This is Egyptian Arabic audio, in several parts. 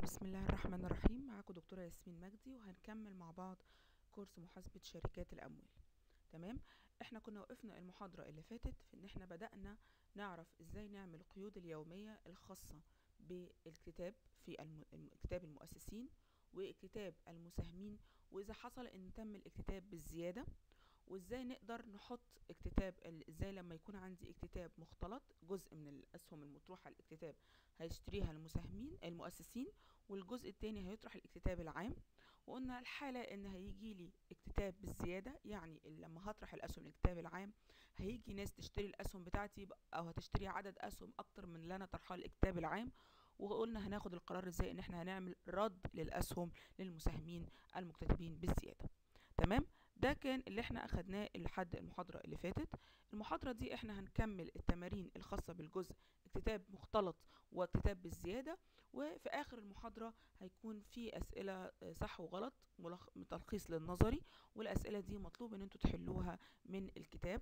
بسم الله الرحمن الرحيم معاكم دكتورة ياسمين مجدي وهنكمل مع بعض كورس محاسبة شركات الأموال تمام احنا كنا وقفنا المحاضرة اللي فاتت في ان احنا بدأنا نعرف ازاي نعمل القيود اليومية الخاصة بالكتاب في الم... الم- كتاب المؤسسين وكتاب المساهمين واذا حصل ان تم الاكتتاب بالزيادة وازاي نقدر نحط اكتتاب ال- ازاي لما يكون عندي اكتتاب مختلط جزء من الاسهم المطروحة الاكتتاب هيشتريها المساهمين المؤسسين والجزء التاني هيطرح الاكتتاب العام وقلنا الحالة ان هيجي لي اكتتاب بالزيادة يعني ال- لما هطرح الاسهم الاكتتاب العام هيجي ناس تشتري الاسهم بتاعتي ب- او هتشتري عدد اسهم اكتر من اللي انا طرحها الاكتتاب العام وقلنا هناخد القرار ازاي ان احنا هنعمل رد للاسهم للمساهمين المكتتبين بالزيادة تمام ده كان اللي احنا اخدناه لحد المحاضرة اللي فاتت المحاضرة دي احنا هنكمل التمارين الخاصة بالجزء اكتتاب مختلط واكتتاب بالزيادة وفي اخر المحاضرة هيكون في اسئلة آه، صح وغلط ملخ... تلخيص للنظري والاسئلة دي مطلوب ان انتوا تحلوها من الكتاب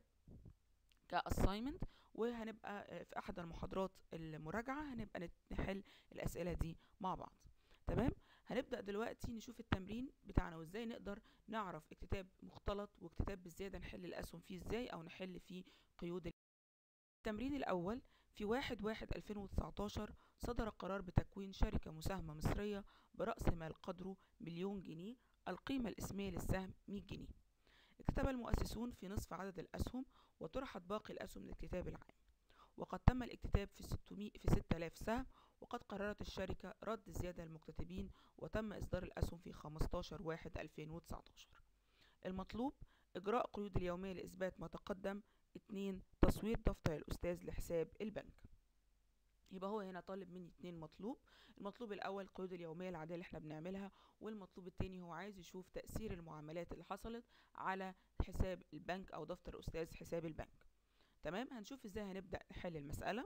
كاساينمنت وهنبقى آه، في احد المحاضرات المراجعة هنبقى نت- نحل الاسئلة دي مع بعض تمام هنبدأ دلوقتي نشوف التمرين بتاعنا وازاي نقدر نعرف اكتتاب مختلط واكتتاب بالزيادة نحل الاسهم فيه ازاي او نحل فيه قيود ال- التمرين الاول في واحد واحد 2019 صدر قرار بتكوين شركة مساهمة مصرية برأس مال قدره مليون جنيه القيمة الإسمية للسهم 100 جنيه اكتتب المؤسسون في نصف عدد الأسهم وطرحت باقي الأسهم للكتاب العام وقد تم الاكتتاب في 600 في 6000 سهم وقد قررت الشركة رد الزيادة للمكتتبين وتم إصدار الأسهم في 15 واحد 2019 المطلوب إجراء قيود اليومية لإثبات ما تقدم اتنين تصوير دفتر الأستاذ لحساب البنك يبقى هو هنا طالب مني اتنين مطلوب المطلوب الاول القيود اليوميه العاديه اللي احنا بنعملها والمطلوب التاني هو عايز يشوف تاثير المعاملات اللي حصلت على حساب البنك او دفتر استاذ حساب البنك تمام هنشوف ازاي هنبدا نحل المساله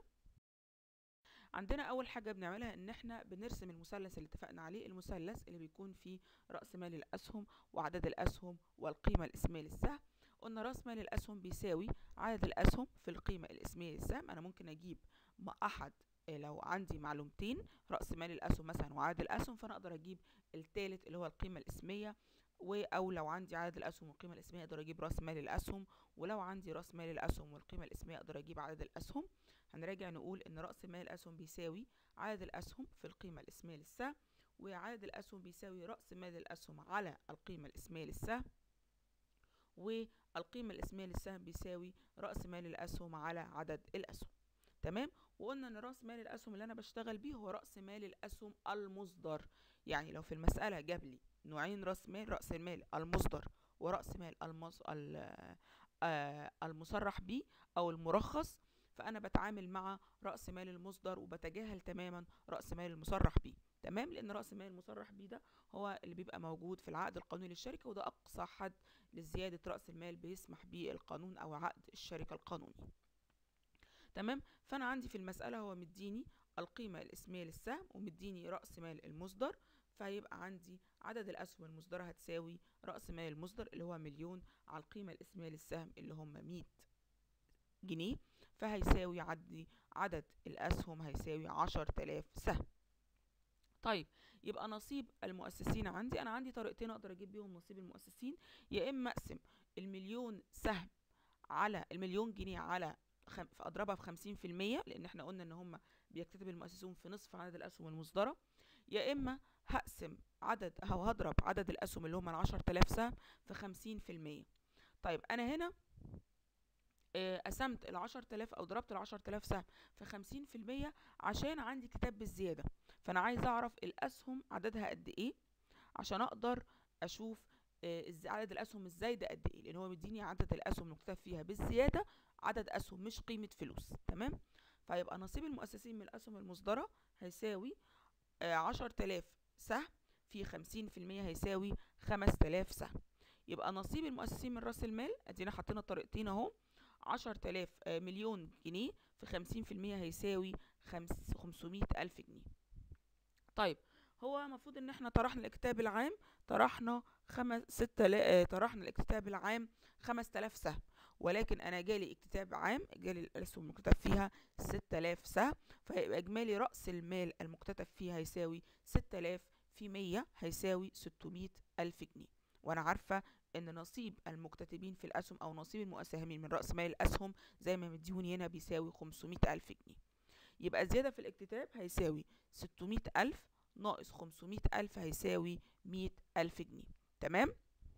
عندنا اول حاجه بنعملها ان احنا بنرسم المثلث اللي اتفقنا عليه المثلث اللي بيكون فيه راس مال الاسهم وعدد الاسهم والقيمه الاسميه للسهم قلنا راس مال الاسهم بيساوي عدد الاسهم في القيمه الاسميه للسهم انا ممكن اجيب م- احد إيه لو عندي معلومتين رأس مال الأسهم مثلا وعدد الأسهم فأنا أقدر أجيب التالت اللي هو القيمة الإسمية و أو لو عندي عدد الأسهم والقيمة الإسمية أقدر أجيب رأس مال الأسهم ولو عندي رأس مال الأسهم والقيمة الإسمية أقدر أجيب عدد الأسهم هنراجع نقول إن رأس مال الأسهم بيساوي عدد الأسهم في القيمة الإسمية للسهم وعدد الأسهم بيساوي رأس مال الأسهم على القيمة الإسمية للسهم والقيمة الإسمية للسهم بيساوي رأس مال الأسهم على عدد الأسهم تمام وقلنا ان راس مال الاسهم اللي انا بشتغل بيه هو راس مال الاسهم المصدر يعني لو في المساله جاب لي نوعين راس مال راس المال المصدر وراس مال المص... ال- آه، المصرح بيه او المرخص فانا بتعامل مع راس مال المصدر وبتجاهل تماما راس مال المصرح بيه تمام لان راس مال المصرح بيه ده هو اللي بيبقى موجود في العقد القانوني للشركه وده اقصى حد لزياده راس المال بيسمح بيه القانون او عقد الشركه القانوني تمام فانا عندي في المساله هو مديني القيمه الاسميه للسهم ومديني راس مال المصدر فيبقى عندي عدد الاسهم المصدره هتساوي راس مال المصدر اللي هو مليون على القيمه الاسميه للسهم اللي هم 100 جنيه فهيساوي عدي عدد الاسهم هيساوي 10000 سهم طيب يبقى نصيب المؤسسين عندي انا عندي طريقتين اقدر اجيب بيهم نصيب المؤسسين يا اما اقسم المليون سهم على المليون جنيه على خم... اضربها في خمسين في المية لان احنا قلنا ان هم بيكتتب المؤسسون في نصف عدد الاسهم المصدرة يا اما هقسم عدد او هضرب عدد الاسهم اللي هم العشر تلاف سهم في خمسين في المية طيب انا هنا آه، قسمت العشر تلاف او ضربت العشر تلاف سهم في خمسين في المية عشان عندي كتاب بالزيادة فانا عايز اعرف الاسهم عددها قد ايه عشان اقدر اشوف آه، إز- عدد الاسهم الزايده قد ايه لان هو مديني عدد الاسهم المكتتب فيها بالزياده عدد اسهم مش قيمه فلوس تمام فيبقى نصيب المؤسسين من الاسهم المصدره هيساوي عشر تلاف سهم في خمسين في المية هيساوي خمس تلاف سهم يبقى نصيب المؤسسين من راس المال ادينا حطينا طريقتين اهو عشر تلاف آه، مليون جنيه في خمسين في المية هيساوي خمس خمسمية ألف جنيه طيب هو المفروض ان احنا طرحنا الاكتتاب العام طرحنا خمس ستة لا... آه، طرحنا الاكتتاب العام خمس تلاف سهم ولكن انا جالي اكتتاب عام جالي الاسهم المكتتب فيها 6000 سهم فهيبقى اجمالي راس المال المكتتب فيها هيساوي 6000 في 100 هيساوي 600 الف جنيه وانا عارفه ان نصيب المكتتبين في الاسهم او نصيب المساهمين من راس مال الاسهم زي ما مديوني هنا بيساوي 500 الف جنيه يبقى الزياده في الاكتتاب هيساوي 600 الف ناقص 500 الف هيساوي 100 الف جنيه تمام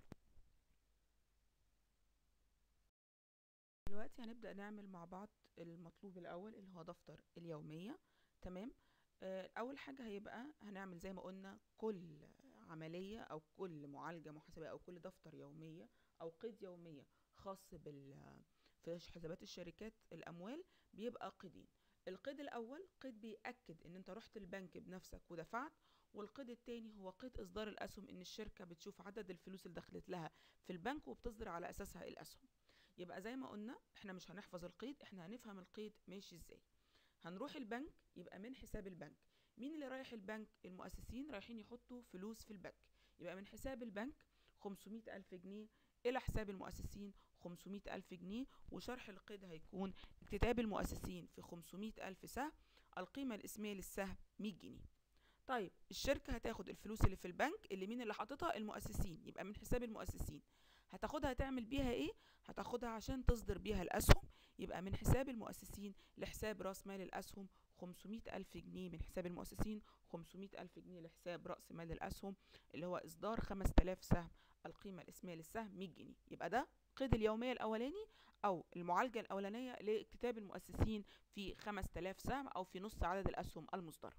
دلوقتي هنبدأ نعمل مع بعض المطلوب الأول اللي هو دفتر اليومية تمام آه، أول حاجة هيبقى هنعمل زي ما قلنا كل عملية أو كل معالجة محاسبية أو كل دفتر يومية أو قيد يومية خاص بال في حسابات الشركات الأموال بيبقى قيدين القيد الأول قيد بيأكد إن أنت رحت البنك بنفسك ودفعت والقيد التاني هو قيد إصدار الأسهم إن الشركة بتشوف عدد الفلوس اللي دخلت لها في البنك وبتصدر على أساسها الأسهم يبقى زي ما قلنا احنا مش هنحفظ القيد احنا هنفهم القيد ماشي ازاي هنروح البنك يبقى من حساب البنك مين اللي رايح البنك المؤسسين رايحين يحطوا فلوس في البنك يبقى من حساب البنك 500 ألف جنيه إلى حساب المؤسسين 500 ألف جنيه وشرح القيد هيكون اكتتاب المؤسسين في 500 ألف سهم القيمة الإسمية للسهم 100 جنيه طيب الشركة هتاخد الفلوس اللي في البنك اللي مين اللي حاططها المؤسسين يبقى من حساب المؤسسين هتاخدها تعمل بيها ايه هتاخدها عشان تصدر بيها الأسهم يبقى من حساب المؤسسين لحساب رأس مال الأسهم 500 ألف جنيه من حساب المؤسسين 500 ألف جنيه لحساب رأس مال الأسهم اللي هو إصدار 5000 سهم القيمة الإسمية للسهم 100 جنيه يبقى ده قيد اليومية الأولاني أو المعالجة الأولانية لاكتتاب المؤسسين في 5000 سهم أو في نص عدد الأسهم المصدرة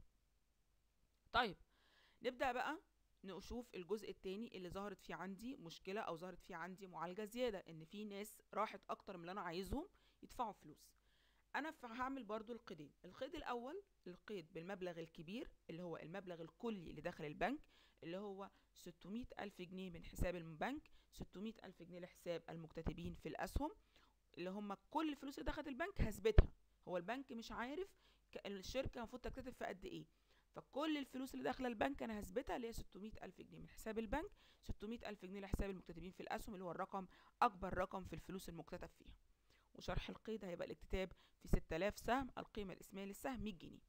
طيب نبدأ بقى نشوف الجزء التاني اللي ظهرت فيه عندي مشكلة أو ظهرت فيه عندي معالجة زيادة إن في ناس راحت أكتر من اللي أنا عايزهم يدفعوا فلوس أنا هعمل برضو القيدين القيد الأول القيد بالمبلغ الكبير اللي هو المبلغ الكلي اللي داخل البنك اللي هو 600 ألف جنيه من حساب البنك 600 ألف جنيه لحساب المكتتبين في الأسهم اللي هم كل الفلوس اللي دخلت البنك هثبتها هو البنك مش عارف الشركة المفروض تكتتب في قد إيه فكل الفلوس اللي داخله البنك انا هثبتها اللي هي 600 الف جنيه من حساب البنك 600 الف جنيه لحساب المكتتبين في الاسهم اللي هو الرقم اكبر رقم في الفلوس المكتتب فيها وشرح القيد هيبقى الاكتتاب في 6000 سهم القيمه الاسميه للسهم 100 جنيه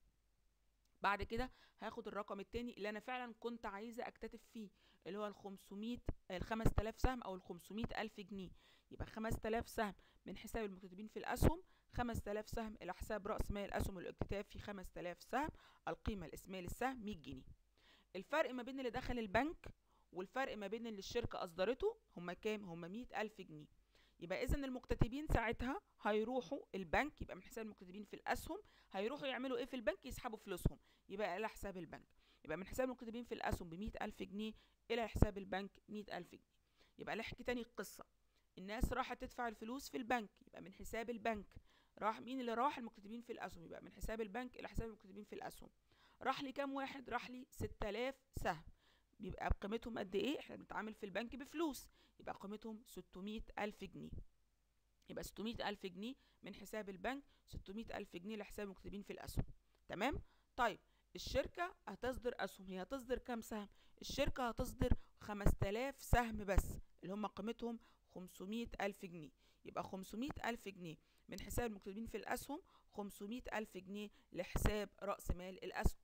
بعد كده هاخد الرقم التاني اللي انا فعلا كنت عايزه اكتتب فيه اللي هو ال 500 ال 5000 سهم او ال 500 الف جنيه يبقى 5000 سهم من حساب المكتتبين في الاسهم 5000 سهم إلى حساب رأس مال الأسهم والاكتتاب في 5000 سهم القيمة الإسمية للسهم 100 جنيه الفرق ما بين اللي دخل البنك والفرق ما بين اللي الشركة أصدرته هما كام؟ هما 100 ألف جنيه يبقى إذا المكتتبين ساعتها هيروحوا البنك يبقى من حساب المكتتبين في الأسهم هيروحوا يعملوا إيه في البنك؟ يسحبوا فلوسهم يبقى إلى حساب البنك يبقى من حساب المكتتبين في الأسهم ب 100 ألف جنيه إلى حساب البنك 100 ألف جنيه يبقى نحكي تاني القصة الناس راحت تدفع الفلوس في البنك يبقى من حساب البنك راح مين اللي راح المكتتبين في الاسهم يبقى من حساب البنك الى حساب المكتتبين في الاسهم راح لي كام واحد راح لي 6000 سهم بيبقى قيمتهم قد ايه احنا بنتعامل في البنك بفلوس يبقى قيمتهم 600 الف جنيه يبقى 600 الف جنيه من حساب البنك 600 الف جنيه لحساب المكتتبين في الاسهم تمام طيب الشركة هتصدر أسهم هي هتصدر كام سهم؟ الشركة هتصدر 5000 سهم بس اللي هم قيمتهم 500 ألف جنيه يبقى 500 ألف جنيه من حساب المكتتبين في الأسهم 500 ألف جنيه لحساب رأس مال الأسهم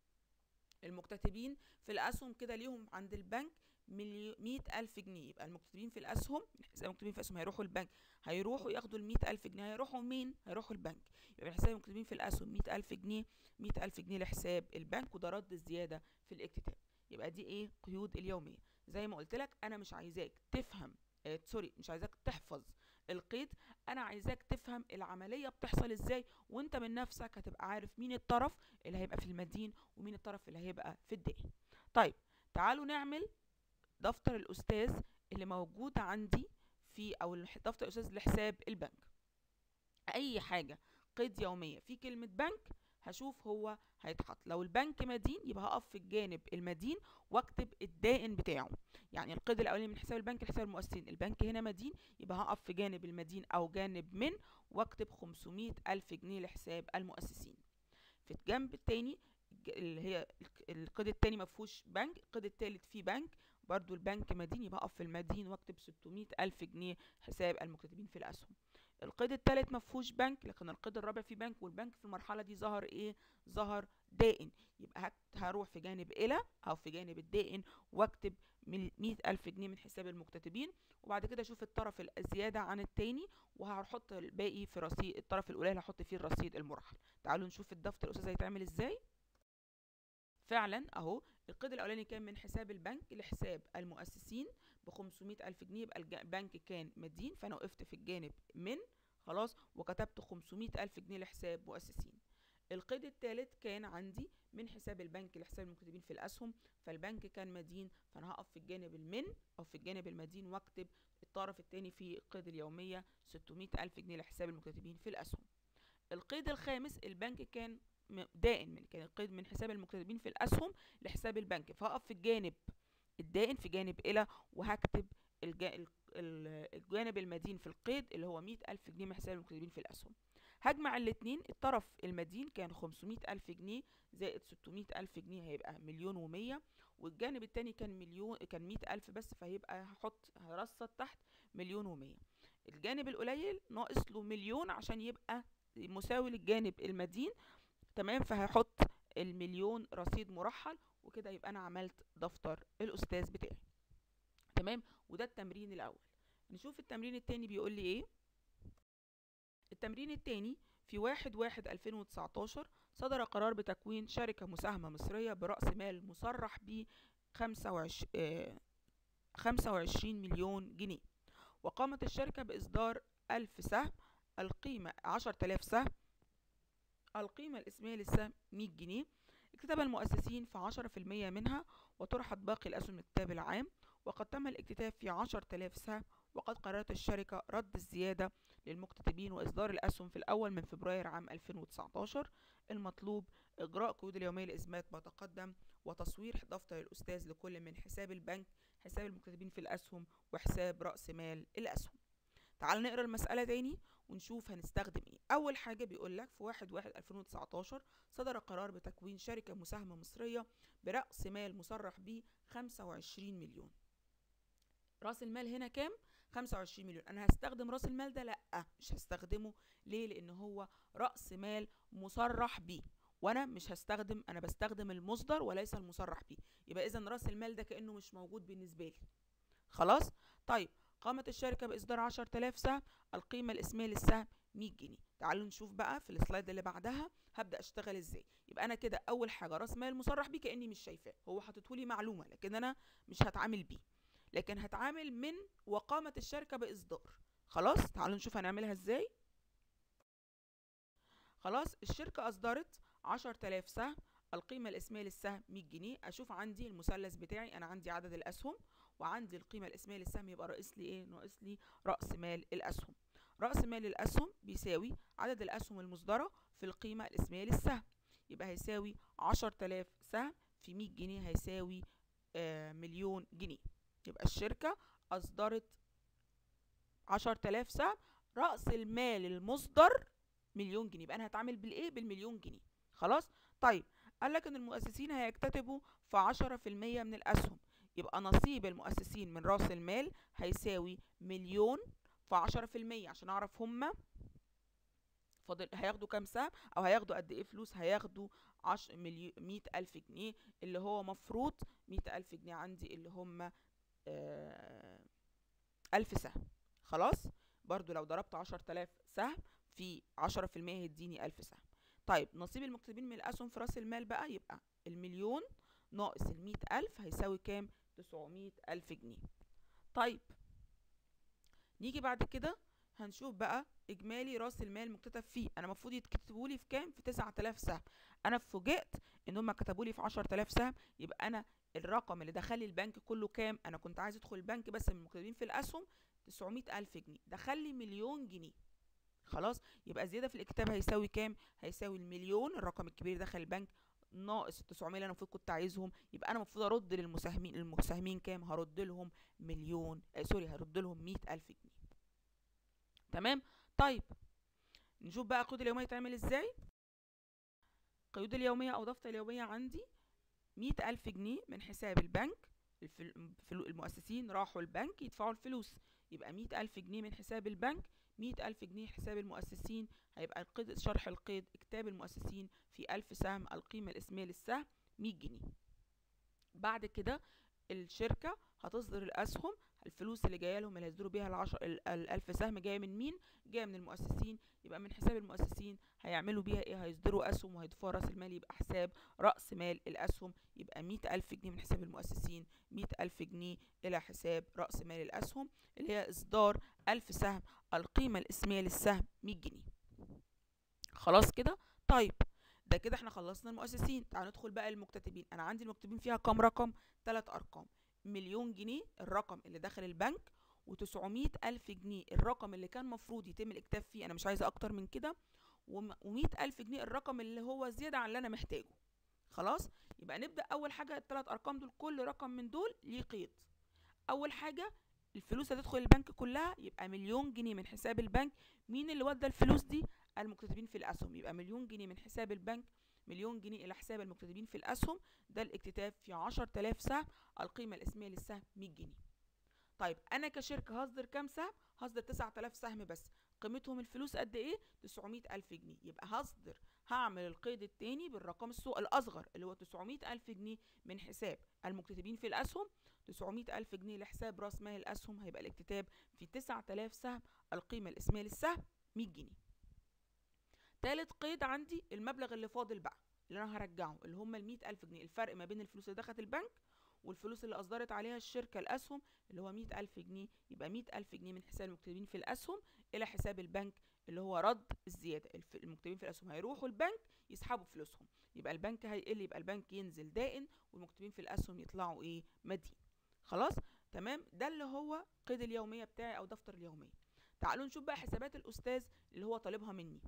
المكتتبين في الأسهم كده ليهم عند البنك مية ألف جنيه يبقى المكتتبين في الأسهم حساب المكتتبين في الأسهم هيروحوا البنك هيروحوا ياخدوا المية ألف جنيه هيروحوا مين؟ هيروحوا البنك يبقى من حساب المكتتبين في الأسهم مية ألف جنيه مية ألف جنيه لحساب البنك وده رد الزيادة في الاكتتاب يبقى دي ايه قيود اليومية زي ما قلت لك أنا مش عايزاك تفهم آه سوري مش عايزاك تحفظ القيد انا عايزاك تفهم العمليه بتحصل ازاي وانت من نفسك هتبقى عارف مين الطرف اللي هيبقى في المدين ومين الطرف اللي هيبقى في الدائن طيب تعالوا نعمل دفتر الاستاذ اللي موجود عندي في او دفتر الاستاذ لحساب البنك اي حاجه قيد يوميه في كلمه بنك هشوف هو هيتحط لو البنك مدين يبقى هقف في الجانب المدين واكتب الدائن بتاعه يعني القيد الاولاني من حساب البنك لحساب المؤسسين البنك هنا مدين يبقى هقف في جانب المدين او جانب من واكتب 500 الف جنيه لحساب المؤسسين في الجنب التاني اللي هي القيد التاني مفهوش بنك القيد التالت فيه بنك برضو البنك مدين يبقى اقف في المدين واكتب 600 الف جنيه حساب المكتتبين في الاسهم القيد الثالث ما فيهوش بنك لكن القيد الرابع فيه بنك والبنك في المرحله دي ظهر ايه ظهر دائن يبقى هروح في جانب الى او في جانب الدائن واكتب 100 ألف جنيه من حساب المكتتبين وبعد كده اشوف الطرف الزيادة عن التاني وهحط الباقي في رصيد الطرف القليل هحط فيه الرصيد المرحل تعالوا نشوف الدفتر الأستاذ هيتعمل ازاي فعلا اهو القيد الاولاني كان من حساب البنك لحساب المؤسسين ب 500 الف جنيه يبقى البنك كان مدين فانا وقفت في الجانب من خلاص وكتبت 500 الف جنيه لحساب مؤسسين القيد الثالث كان عندي من حساب البنك لحساب المكتتبين في الاسهم فالبنك كان مدين فانا هقف في الجانب المن او في الجانب المدين واكتب الطرف الثاني في القيد اليوميه 600 الف جنيه لحساب المكتتبين في الاسهم القيد الخامس البنك كان دائن من كان القيد من حساب المكتتبين في الاسهم لحساب البنك فهقف في الجانب الدائن في جانب الى وهكتب الجانب المدين في القيد اللي هو 100 ألف جنيه من حساب المكتتبين في الأسهم هجمع الاتنين الطرف المدين كان 500 ألف جنيه زائد 600 ألف جنيه هيبقى مليون ومية والجانب التاني كان مليون كان 100 ألف بس فهيبقى هحط هرصد تحت مليون ومية الجانب القليل ناقص له مليون عشان يبقى مساوي للجانب المدين تمام فهحط المليون رصيد مرحل وكده يبقى انا عملت دفتر الاستاذ بتاعي تمام وده التمرين الاول نشوف التمرين التاني بيقول لي ايه التمرين التاني في واحد واحد 2019 صدر قرار بتكوين شركة مساهمة مصرية برأس مال مصرح ب 25 مليون جنيه وقامت الشركة بإصدار ألف سهم القيمة 10000 سهم القيمة الإسمية للسهم 100 جنيه اكتتب المؤسسين في 10% منها وطرحت باقي الأسهم الكتاب العام وقد تم الاكتتاب في 10000 سهم وقد قررت الشركة رد الزيادة للمكتتبين وإصدار الأسهم في الأول من فبراير عام 2019 المطلوب إجراء قيود اليومية لإثبات ما تقدم وتصوير دفتر الأستاذ لكل من حساب البنك حساب المكتتبين في الأسهم وحساب رأس مال الأسهم تعال نقرا المسألة تاني ونشوف هنستخدم ايه أول حاجة بيقول لك في واحد واحد 2019 صدر قرار بتكوين شركة مساهمة مصرية برأس مال مصرح به 25 مليون راس المال هنا كام 25 مليون انا هستخدم راس المال ده لا مش هستخدمه ليه لان هو راس مال مصرح بيه وانا مش هستخدم انا بستخدم المصدر وليس المصرح بيه يبقى اذا راس المال ده كانه مش موجود بالنسبه لي خلاص طيب قامت الشركه باصدار 10000 سهم القيمه الاسميه للسهم 100 جنيه تعالوا نشوف بقى في السلايد اللي بعدها هبدا اشتغل ازاي يبقى انا كده اول حاجه راس مال مصرح بيه كاني مش شايفاه هو حاططهولي معلومه لكن انا مش هتعامل بيه لكن هتعامل من وقامت الشركة بإصدار خلاص تعالوا نشوف هنعملها ازاي خلاص الشركة أصدرت عشر تلاف سهم القيمة الإسمية للسهم 100 جنيه أشوف عندي المثلث بتاعي أنا عندي عدد الأسهم وعندي القيمة الإسمية للسهم يبقى ناقص لي إيه؟ ناقص لي رأس مال الأسهم رأس مال الأسهم بيساوي عدد الأسهم المصدرة في القيمة الإسمية للسهم يبقى هيساوي عشر تلاف سهم في 100 جنيه هيساوي آه مليون جنيه يبقى الشركة أصدرت عشر تلاف سهم رأس المال المصدر مليون جنيه يبقى أنا هتعامل بالإيه؟ بالمليون جنيه خلاص؟ طيب قال لك إن المؤسسين هيكتتبوا في عشرة في المية من الأسهم يبقى نصيب المؤسسين من رأس المال هيساوي مليون في عشرة في المية عشان أعرف هما فاضل هياخدوا كام سهم أو هياخدوا قد إيه فلوس هياخدوا عش مليون مية ألف جنيه اللي هو مفروض مية ألف جنيه عندي اللي هما آه ألف سهم خلاص برضو لو ضربت عشر تلاف سهم في عشرة في المية هيديني ألف سهم طيب نصيب المكتتبين من الأسهم في رأس المال بقى يبقى المليون ناقص المية ألف هيساوي كام تسعمية ألف جنيه طيب نيجي بعد كده هنشوف بقى اجمالي راس المال مكتتب فيه انا المفروض يتكتبوا لي في كام في 9000 سهم انا فوجئت ان هم كتبوا لي في 10000 سهم يبقى انا الرقم اللي دخل لي البنك كله كام انا كنت عايز ادخل البنك بس من المكتتبين في الاسهم 900000 جنيه دخل لي مليون جنيه خلاص يبقى زياده في الكتاب هيساوي كام هيساوي المليون الرقم الكبير دخل البنك ناقص ال 900 اللي انا المفروض كنت عايزهم يبقى انا المفروض ارد للمساهمين المساهمين كام هرد لهم مليون آه سوري هرد لهم 100000 جنيه تمام طيب نشوف بقى القيود اليومية تعمل ازاي القيود اليومية او دفتر اليومية عندي مية ألف جنيه من حساب البنك الفل- الفلو- المؤسسين راحوا البنك يدفعوا الفلوس يبقى مئة ألف جنيه من حساب البنك مئة ألف جنيه حساب المؤسسين هيبقى القيد شرح القيد كتاب المؤسسين في ألف سهم القيمة الاسمية للسهم مية جنيه بعد كده الشركة هتصدر الأسهم الفلوس اللي جايه لهم اللي هيصدروا بيها العشر ال- الألف سهم جايه من مين؟ جايه من المؤسسين يبقى من حساب المؤسسين هيعملوا بيها ايه؟ هيصدروا أسهم وهيضيفوها رأس المال يبقى حساب رأس مال الأسهم يبقى مئة ألف جنيه من حساب المؤسسين مئة ألف جنيه إلى حساب رأس مال الأسهم اللي هي إصدار ألف سهم القيمة الاسمية للسهم مية جنيه خلاص كده؟ طيب ده كده احنا خلصنا المؤسسين تعالوا ندخل بقى المكتتبين انا عندي المكتتبين فيها كام رقم ثلاث ارقام مليون جنيه الرقم اللي دخل البنك و900 ألف جنيه الرقم اللي كان مفروض يتم الاكتاف فيه أنا مش عايزة أكتر من كده و100 ألف جنيه الرقم اللي هو زيادة عن اللي أنا محتاجه خلاص يبقى نبدأ أول حاجة الثلاث أرقام دول كل رقم من دول ليه قيد أول حاجة الفلوس هتدخل البنك كلها يبقى مليون جنيه من حساب البنك مين اللي ودى الفلوس دي المكتتبين في الأسهم يبقى مليون جنيه من حساب البنك مليون جنيه إلى حساب المكتتبين في الأسهم ده الاكتتاب في 10000 سهم القيمة الاسمية للسهم 100 جنيه طيب أنا كشركة هصدر كام سهم؟ هصدر 9000 سهم بس قيمتهم الفلوس قد إيه؟ 900 ألف جنيه يبقى هصدر هعمل القيد التاني بالرقم السوق الأصغر اللي هو 900 ألف جنيه من حساب المكتتبين في الأسهم 900 ألف جنيه لحساب رأس مال الأسهم هيبقى الاكتتاب في 9000 سهم القيمة الاسمية للسهم 100 جنيه تالت قيد عندي المبلغ اللي فاضل بقى اللي انا هرجعه اللي هم ال ألف جنيه الفرق ما بين الفلوس اللي دخلت البنك والفلوس اللي اصدرت عليها الشركه الاسهم اللي هو مئة ألف جنيه يبقى مئة ألف جنيه من حساب المكتتبين في الاسهم الى حساب البنك اللي هو رد الزياده الف- المكتتبين في الاسهم هيروحوا البنك يسحبوا فلوسهم يبقى البنك هيقل يبقى البنك ينزل دائن والمكتتبين في الاسهم يطلعوا ايه مدين خلاص تمام ده اللي هو قيد اليوميه بتاعي او دفتر اليوميه تعالوا نشوف بقى حسابات الاستاذ اللي هو طالبها مني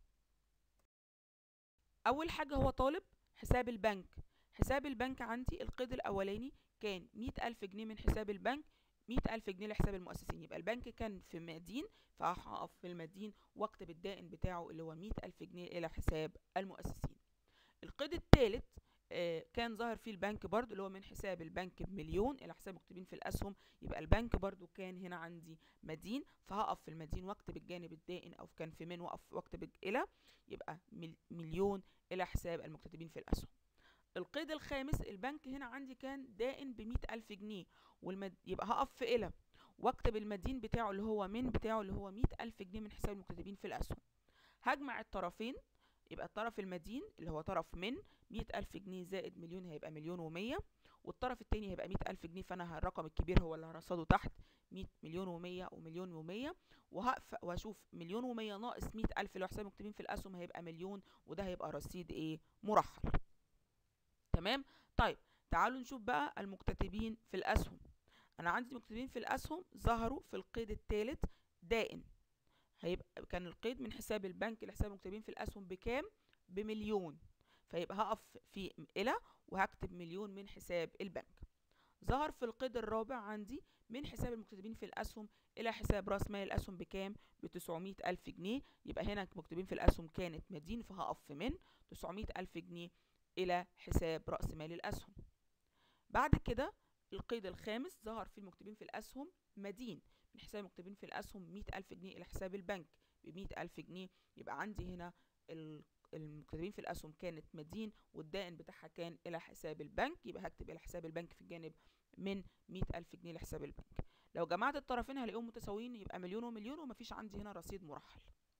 اول حاجه هو طالب حساب البنك حساب البنك عندي القيد الاولاني كان مئة ألف جنيه من حساب البنك مئة ألف جنيه لحساب المؤسسين يبقى البنك كان في مدين فهقف في المدين واكتب الدائن بتاعه اللي هو مئة ألف جنيه إلى حساب المؤسسين القيد الثالث كان ظاهر فيه البنك برضو اللي هو من حساب البنك بمليون إلى حساب مكتوبين في الأسهم يبقى البنك برضو كان هنا عندي مدين فهقف في المدين واكتب الجانب الدائن أو كان في من وقف واكتب إلى يبقى مل- مليون إلى حساب المكتتبين في الأسهم القيد الخامس البنك هنا عندي كان دائن بمئة ألف جنيه والمد... يبقى هقف في إلى واكتب المدين بتاعه اللي هو من بتاعه اللي هو مئة ألف جنيه من حساب المكتتبين في الأسهم هجمع الطرفين يبقى الطرف المدين اللي هو طرف من مئة ألف جنيه زائد مليون هيبقى مليون ومية والطرف التاني هيبقى مئة ألف جنيه فأنا الرقم الكبير هو اللي هرصده تحت مية مليون ومية ومليون ومية وهقف واشوف مليون ومية ناقص مئة ألف اللي هو حساب المكتتبين في الأسهم هيبقى مليون وده هيبقى رصيد إيه مرحل تمام طيب تعالوا نشوف بقى المكتتبين في الأسهم أنا عندي مكتتبين في الأسهم ظهروا في القيد الثالث دائن هيبقى كان القيد من حساب البنك لحساب المكتتبين في الأسهم بكام بمليون فيبقى هقف في إلى وهكتب مليون من حساب البنك ظهر في القيد الرابع عندي من حساب المكتتبين في الأسهم إلى حساب رأس مال الأسهم بكام ب 900 ألف جنيه يبقى هنا المكتتبين في الأسهم كانت مدين فهقف في من 900 ألف جنيه إلى حساب رأس مال الأسهم بعد كده القيد الخامس ظهر في المكتوبين في الأسهم مدين من حساب المكتوبين في الأسهم مئة ألف جنيه إلى حساب البنك بمئة ألف جنيه يبقى عندي هنا ال- المكتوبين في الأسهم كانت مدين والدائن بتاعها كان إلى حساب البنك يبقى هكتب إلى حساب البنك في الجانب من مئة ألف جنيه لحساب البنك لو جمعت الطرفين هلاقيهم متساويين يبقى مليون ومليون ومفيش عندي هنا رصيد مرحل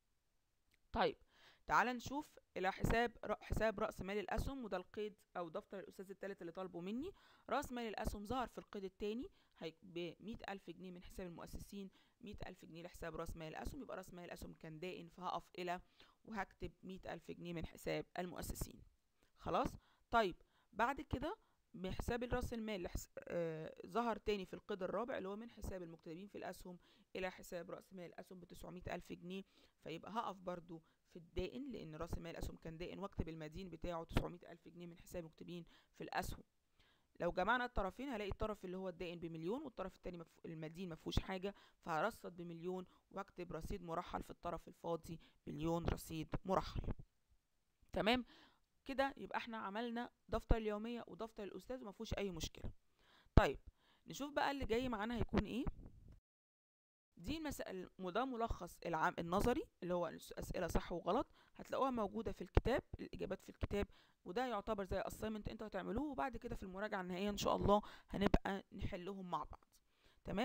طيب تعال نشوف الى حساب ر- حساب راس مال الاسهم وده القيد او دفتر الاستاذ الثالث اللي طالبه مني راس مال الاسهم ظهر في القيد الثاني ب ألف جنيه من حساب المؤسسين مئة ألف جنيه لحساب راس مال الاسهم يبقى راس مال الاسهم كان دائن فهقف الى وهكتب مئة ألف جنيه من حساب المؤسسين خلاص طيب بعد كده بحساب راس المال لحس... آه... ظهر تاني في القيد الرابع اللي هو من حساب المكتتبين في الاسهم الى حساب راس مال الاسهم ب 900 الف جنيه فيبقى هقف برضو في الدائن لان راس مال الاسهم كان دائن واكتب المدين بتاعه 900 الف جنيه من حساب المكتتبين في الاسهم لو جمعنا الطرفين هلاقي الطرف اللي هو الدائن بمليون والطرف التاني مف... المدين مفهوش حاجه فهرصد بمليون واكتب رصيد مرحل في الطرف الفاضي مليون رصيد مرحل تمام كده يبقى احنا عملنا دفتر اليوميه ودفتر الاستاذ ومفهوش اي مشكله طيب نشوف بقى اللي جاي معانا هيكون ايه دي مسائل وده ملخص العام النظري اللي هو اسئله صح وغلط هتلاقوها موجوده في الكتاب الاجابات في الكتاب وده يعتبر زي اساينمنت انتوا هتعملوه وبعد كده في المراجعه النهائيه ان شاء الله هنبقى نحلهم مع بعض تمام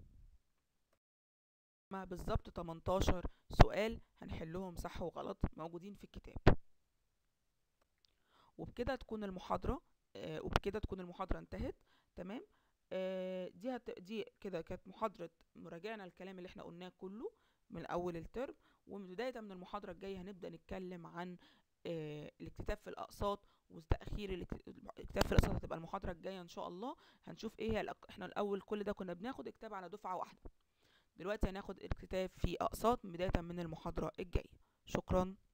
مع بالظبط 18 سؤال هنحلهم صح وغلط موجودين في الكتاب وبكده تكون المحاضره آه وبكده تكون المحاضره انتهت تمام آه دي هت... دي كده كانت محاضره مراجعنا الكلام اللي احنا قلناه كله من اول الترم ومن بدايه من المحاضره الجايه هنبدا نتكلم عن آه الاكتتاب في الاقساط وتاخير الاكتتاب في الاقساط هتبقى المحاضره الجايه ان شاء الله هنشوف ايه هي الأق... احنا الاول كل ده كنا بناخد اكتاب على دفعه واحده دلوقتي هناخد الاكتتاب في اقساط بدايه من المحاضره الجايه شكرا